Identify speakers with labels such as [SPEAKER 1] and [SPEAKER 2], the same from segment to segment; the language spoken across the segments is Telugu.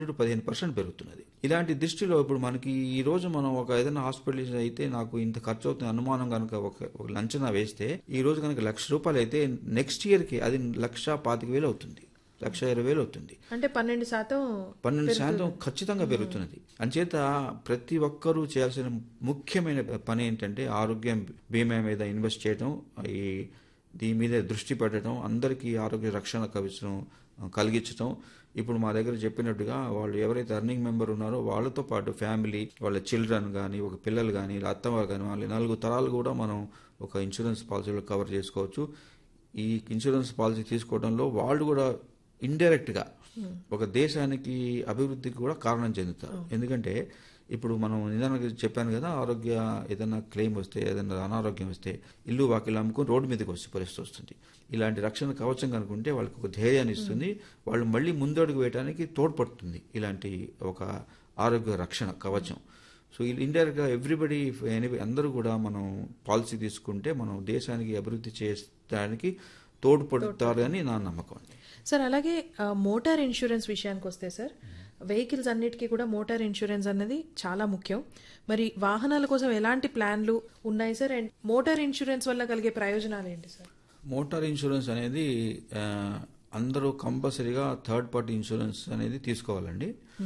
[SPEAKER 1] టు పదిహేను పర్సెంట్ పెరుగుతున్నది ఇలాంటి దృష్టిలో ఇప్పుడు మనకి ఈ రోజు మనం ఒక ఏదైనా హాస్పిటల్ అయితే నాకు ఇంత ఖర్చు అవుతుంది అనుమానం కనుక ఒక ఒక అంచనా వేస్తే ఈ రోజు కనుక లక్ష రూపాయలు అయితే నెక్స్ట్ ఇయర్ కి అది లక్ష పాతిక వేలు అవుతుంది లక్ష ఇరవై వేలు అవుతుంది
[SPEAKER 2] అంటే పన్నెండు శాతం
[SPEAKER 1] పన్నెండు శాతం ఖచ్చితంగా పెరుగుతున్నది అంచేత ప్రతి ఒక్కరూ చేయాల్సిన ముఖ్యమైన పని ఏంటంటే ఆరోగ్యం బీమా మీద ఇన్వెస్ట్ చేయడం ఈ దీని మీద దృష్టి పెట్టడం అందరికీ ఆరోగ్య రక్షణ కవచం కలిగించడం ఇప్పుడు మా దగ్గర చెప్పినట్టుగా వాళ్ళు ఎవరైతే అర్నింగ్ మెంబర్ ఉన్నారో వాళ్ళతో పాటు ఫ్యామిలీ వాళ్ళ చిల్డ్రన్ కానీ ఒక పిల్లలు కానీ అత్తవారు కానీ వాళ్ళ నాలుగు తరాలు కూడా మనం ఒక ఇన్సూరెన్స్ పాలసీలో కవర్ చేసుకోవచ్చు ఈ ఇన్సూరెన్స్ పాలసీ తీసుకోవడంలో వాళ్ళు కూడా ఇండైరెక్ట్ గా ఒక దేశానికి అభివృద్ధికి కూడా కారణం చెందుతారు ఎందుకంటే ఇప్పుడు మనం నిదానంగా చెప్పాను కదా ఆరోగ్య ఏదైనా క్లెయిమ్ వస్తే ఏదైనా అనారోగ్యం వస్తే ఇల్లు వాకిలు అమ్ముకొని రోడ్డు మీదకి వచ్చే పరిస్థితి వస్తుంది ఇలాంటి రక్షణ కవచం కనుకుంటే వాళ్ళకి ఒక ధైర్యాన్ని ఇస్తుంది వాళ్ళు మళ్ళీ ముందడుగు వేయడానికి తోడ్పడుతుంది ఇలాంటి ఒక ఆరోగ్య రక్షణ కవచం సో ఇండైరెక్ట్గా ఎవ్రీబడి అందరూ కూడా మనం పాలసీ తీసుకుంటే మనం దేశానికి అభివృద్ధి చేయడానికి తోడ్పడతారు అని నా నమ్మకం అండి
[SPEAKER 2] సార్ అలాగే ఆ, మోటార్ ఇన్సూరెన్స్ విషయానికి వస్తే సార్ వెహికల్స్ అన్నిటికీ కూడా మోటార్ ఇన్సూరెన్స్ అన్నది చాలా ముఖ్యం మరి వాహనాల కోసం ఎలాంటి ప్లాన్లు ఉన్నాయి సార్ అండ్ మోటార్ ఇన్సూరెన్స్ వల్ల కలిగే ప్రయోజనాలు ఏంటి సార్
[SPEAKER 1] మోటార్ ఇన్సూరెన్స్ అనేది ఆ, అందరూ కంపల్సరీగా థర్డ్ పార్టీ ఇన్సూరెన్స్ అనేది తీసుకోవాలండి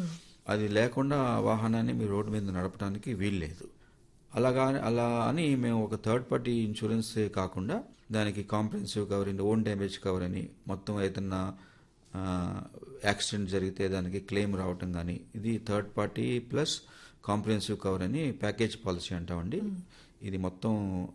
[SPEAKER 1] అది లేకుండా వాహనాన్ని మీరు రోడ్డు మీద నడపడానికి వీల్లేదు అలాగా అలా అని మేము ఒక థర్డ్ పార్టీ ఇన్సూరెన్స్ కాకుండా దానికి comprehensive cover own damage cover అని మొత్తం ఏదన్నా ఆ, యాక్సిడెంట్ జరిగితే దానికి క్లెయిమ్ రావటం కానీ ఇది third party plus comprehensive cover అని ప్యాకేజ్ పాలసీ అంటామండి ఇది మొత్తం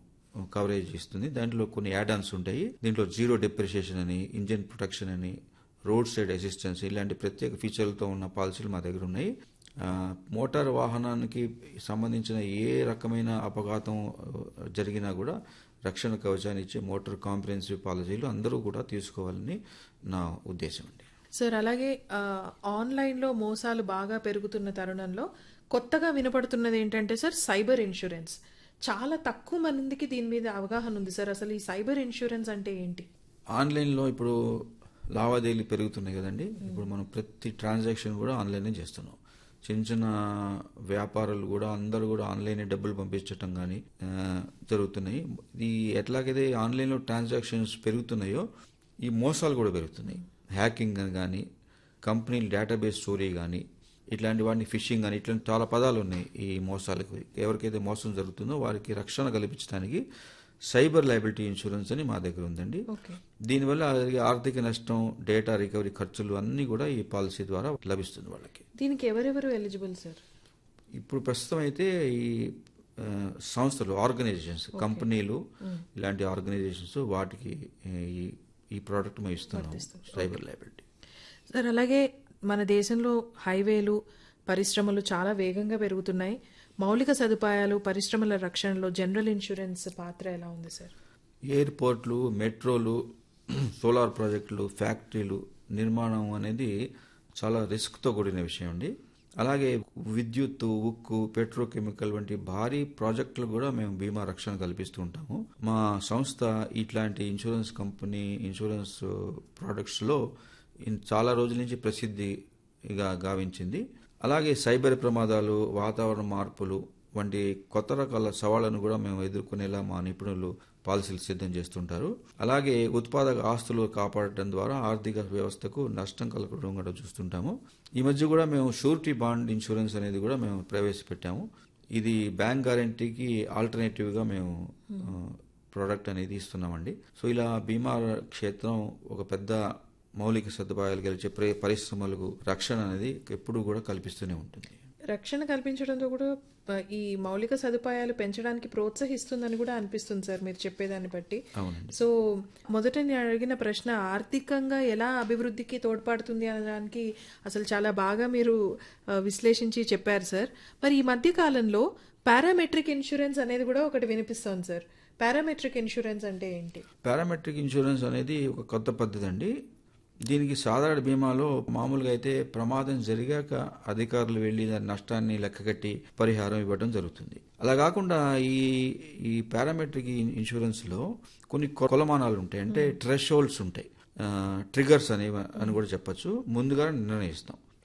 [SPEAKER 1] కవరేజ్ ఇస్తుంది దాంట్లో కొన్ని యాడ్ ఆన్స్ ఉంటాయి దీంట్లో జీరో డిప్రిషియేషన్ అని ఇంజిన్ ప్రొటెక్షన్ అని రోడ్ సైడ్ అసిస్టెన్స్ ఇలాంటి ప్రత్యేక ఫీచర్లతో ఉన్న పాలసీలు మా దగ్గర ఉన్నాయి ఆ, మోటార్ వాహనానికి సంబంధించిన ఏ రకమైన అపఘాతం ఆ, జరిగినా కూడా రక్షణ కవచాన్ని ఇచ్చే మోటార్ కాంప్రహెన్సివ్ పాలసీలు అందరూ కూడా తీసుకోవాలని నా ఉద్దేశం అండి
[SPEAKER 2] సార్ అలాగే ఆ, ఆన్లైన్లో మోసాలు బాగా పెరుగుతున్న తరుణంలో కొత్తగా వినపడుతున్నది ఏంటంటే సార్ సైబర్ ఇన్సూరెన్స్ చాలా తక్కువ మందికి దీని మీద అవగాహన ఉంది సార్ అసలు ఈ సైబర్ ఇన్సూరెన్స్ అంటే ఏంటి
[SPEAKER 1] ఆన్లైన్లో ఇప్పుడు లావాదేవీలు పెరుగుతున్నాయి కదండి ఇప్పుడు మనం ప్రతి ట్రాన్సాక్షన్ కూడా ఆన్లైనే చేస్తున్నాం చిన్న చిన్న వ్యాపారులు కూడా అందరూ కూడా ఆన్లైన్ డబ్బులు పంపించటం కానీ జరుగుతున్నాయి ఈ ఎట్లాగైతే ఆన్లైన్లో ట్రాన్సాక్షన్స్ పెరుగుతున్నాయో ఈ మోసాలు కూడా పెరుగుతున్నాయి హ్యాకింగ్ అని కానీ కంపెనీల డేటాబేస్ స్టోరీ కానీ ఇట్లాంటి వాటిని ఫిషింగ్ అని ఇట్లాంటి చాలా పదాలు ఉన్నాయి ఈ మోసాలకు ఎవరికైతే మోసం జరుగుతుందో వారికి రక్షణ కల్పించడానికి సైబర్ లైబిలిటీ ఇన్సూరెన్స్ అని మా దగ్గర ఉందండి
[SPEAKER 2] ఓకే
[SPEAKER 1] దీనివల్ల జరిగే ఆర్థిక నష్టం డేటా రికవరీ ఖర్చులు అన్నీ కూడా ఈ పాలసీ ద్వారా లభిస్తుంది వాళ్ళకి
[SPEAKER 2] దీనికి ఎవరెవరు ఎలిజిబుల్ సార్
[SPEAKER 1] ఇప్పుడు ప్రస్తుతం అయితే ఈ ఆ, సంస్థలు ఆర్గనైజేషన్స్ కంపెనీలు ఇలాంటి ఆర్గనైజేషన్స్ వాటికి ఈ ఈ ప్రోడక్ట్ మేము ఇస్తున్నాం సైబర్ లైబిలిటీ
[SPEAKER 2] సార్ అలాగే మన దేశంలో హైవేలు పరిశ్రమలు చాలా వేగంగా పెరుగుతున్నాయి మౌలిక సదుపాయాలు పరిశ్రమల రక్షణలో జనరల్ ఇన్సూరెన్స్ పాత్ర ఎలా ఉంది సార్
[SPEAKER 1] ఎయిర్పోర్ట్లు మెట్రోలు సోలార్ ప్రాజెక్టులు ఫ్యాక్టరీలు నిర్మాణం అనేది చాలా రిస్క్తో కూడిన విషయం అండి అలాగే విద్యుత్ ఉక్కు పెట్రోకెమికల్ వంటి భారీ ప్రాజెక్టులు కూడా మేము బీమా రక్షణ కల్పిస్తూ ఉంటాము మా సంస్థ ఇట్లాంటి ఇన్సూరెన్స్ కంపెనీ ఇన్సూరెన్స్ ప్రోడక్ట్స్లో ఇన్- చాలా రోజుల నుంచి ప్రసిద్ధిగా గావించింది అలాగే సైబర్ ప్రమాదాలు వాతావరణ మార్పులు వంటి కొత్త రకాల సవాళ్లను కూడా మేము ఎదుర్కొనేలా మా నిపుణులు పాలసీలు సిద్ధం చేస్తుంటారు అలాగే ఉత్పాదక ఆస్తులు కాపాడటం ద్వారా ఆర్థిక వ్యవస్థకు నష్టం కలగడం కూడా చూస్తుంటాము ఈ మధ్య కూడా మేము షూరిటీ బాండ్ ఇన్సూరెన్స్ అనేది కూడా మేము ప్రవేశపెట్టాము ఇది బ్యాంక్ గ్యారంటీకి ఆల్టర్నేటివ్ గా మేము ప్రోడక్ట్ అనేది ఇస్తున్నామండి సో ఇలా బీమా క్షేత్రం ఒక పెద్ద మౌలిక సదుపాయాలు గెలిచే ప్ర- పరిశ్రమలకు రక్షణ అనేది ఎప్పుడూ కూడా కల్పిస్తూనే ఉంటుంది
[SPEAKER 2] రక్షణ కల్పించడంతో కూడా ఆ, ఈ మౌలిక సదుపాయాలు పెంచడానికి ప్రోత్సహిస్తుందని కూడా అనిపిస్తుంది సార్ మీరు చెప్పేదాన్ని బట్టి
[SPEAKER 1] అవునండి
[SPEAKER 2] సో మొదట నేను అడిగిన ప్రశ్న ఆర్థికంగా ఎలా అభివృద్ధికి తోడ్పడుతుంది అనడానికి అసలు చాలా బాగా మీరు ఆ, విశ్లేషించి చెప్పారు సార్ మరి ఈ మధ్య కాలంలో పారామెట్రిక్ ఇన్సూరెన్స్ అనేది కూడా ఒకటి వినిపిస్తోంది సార్ పారామెట్రిక్ ఇన్సూరెన్స్ అంటే ఏంటి
[SPEAKER 1] పారామెట్రిక్ ఇన్సూరెన్స్ అనేది ఒక కొత్త పద్ధతి అండి దీనికి సాధారణ బీమాలో మామూలుగా అయితే ప్రమాదం జరిగాక అధికారులు వెళ్లి దాని నష్టాన్ని లెక్కగట్టి పరిహారం ఇవ్వడం జరుగుతుంది అలా కాకుండా ఈ ఈ పారామెట్రిక్ ఇన్సూరెన్స్ లో కొన్ని కొలమానాలు ఉంటాయి అంటే ట్రెష్ హోల్డ్స్ ఉంటాయి ట్రిగర్స్ అని అని కూడా చెప్పొచ్చు ముందుగా నిర్ణయిస్తాం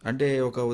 [SPEAKER 1] అంటే ఒక